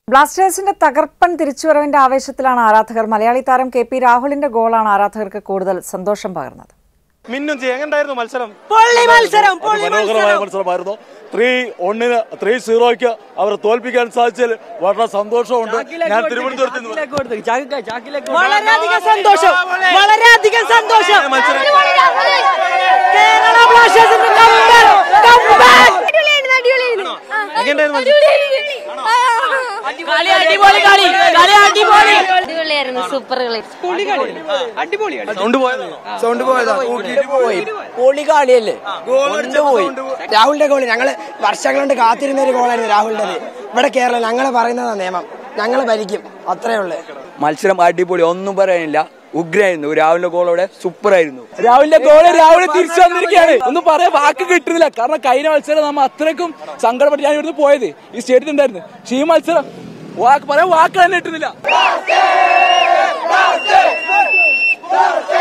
ബ്ലാസ്റ്റേഴ്സിന്റെ തകർപ്പൻ തിരിച്ചുവരവിന്റെ ആവേശത്തിലാണ് ആരാധകർ മലയാളി താരം കെ പി രാഹുലിന്റെ ഗോളാണ് ആരാധകർക്ക് കൂടുതൽ സന്തോഷം പകർന്നത് മിന്നും ചെയ്യും എങ്ങണ്ടായിരുന്നു മത്സരം പൊള്ളി മത്സരം പൊള്ളി മനോഹരമായ മത്സരമായിരുന്നു ത്രീ ഒന്നിന് ത്രീ സീറോയ്ക്ക് അവരെ തോൽപ്പിക്കാൻ സാധിച്ചതിൽ വളരെ സന്തോഷമുണ്ട് ഞാൻ തിരുവനന്തപുരത്ത് നിന്ന് വളരെയധികം സന്തോഷം വളരെയധികം സന്തോഷം കേരള ബ്ലാസ്റ്റേഴ്സിന്റെ comeback, comeback. കളി അടിപൊളി കളി കളി അടിപൊളി അടിപൊളിയായിരുന്നു സൂപ്പർ കളി സൗണ്ട് പോയത് സൗണ്ട് പോയതാ ഊക്കിയിട്ട് പോയി പൊളി കളിയല്ലേ ഗോൾ പോയി രാഹുലിന്റെ ഗോള് ഞങ്ങള് വർഷങ്ങൾ കൊണ്ട് കാത്തിരുന്ന ഒരു ഗോളായിരുന്നു രാഹുലിന്റെ ഇവിടെ കേരളം ഞങ്ങളെ പറയുന്നതാ നിയമം ഞങ്ങള് ഭരിക്കും അത്രേ ഉള്ളു മത്സരം അടിപൊളി ഒന്നും പറയാനില്ല ഉഗ്രായിരുന്നു രാഹുലിന്റെ ഗോളോടെ സൂപ്പർ ആയിരുന്നു രാഹുലിന്റെ ഗോള് രാഹുൽ തിരിച്ചു വന്നിരിക്കുകയാണ് ഒന്നും പറയാൻ വാക്ക് കിട്ടുന്നില്ല കാരണം കഴിഞ്ഞ മത്സരം നമ്മ അത്രയ്ക്കും സങ്കടപ്പെട്ട് ഞാൻ ഇവിടുന്ന് പോയത് ഈ സ്റ്റേഡിയത്തിൽ ഉണ്ടായിരുന്നു പക്ഷേ ഈ മത്സരം വാക്ക് പറയാൻ വാക്ക് തന്നെ കിട്ടുന്നില്ല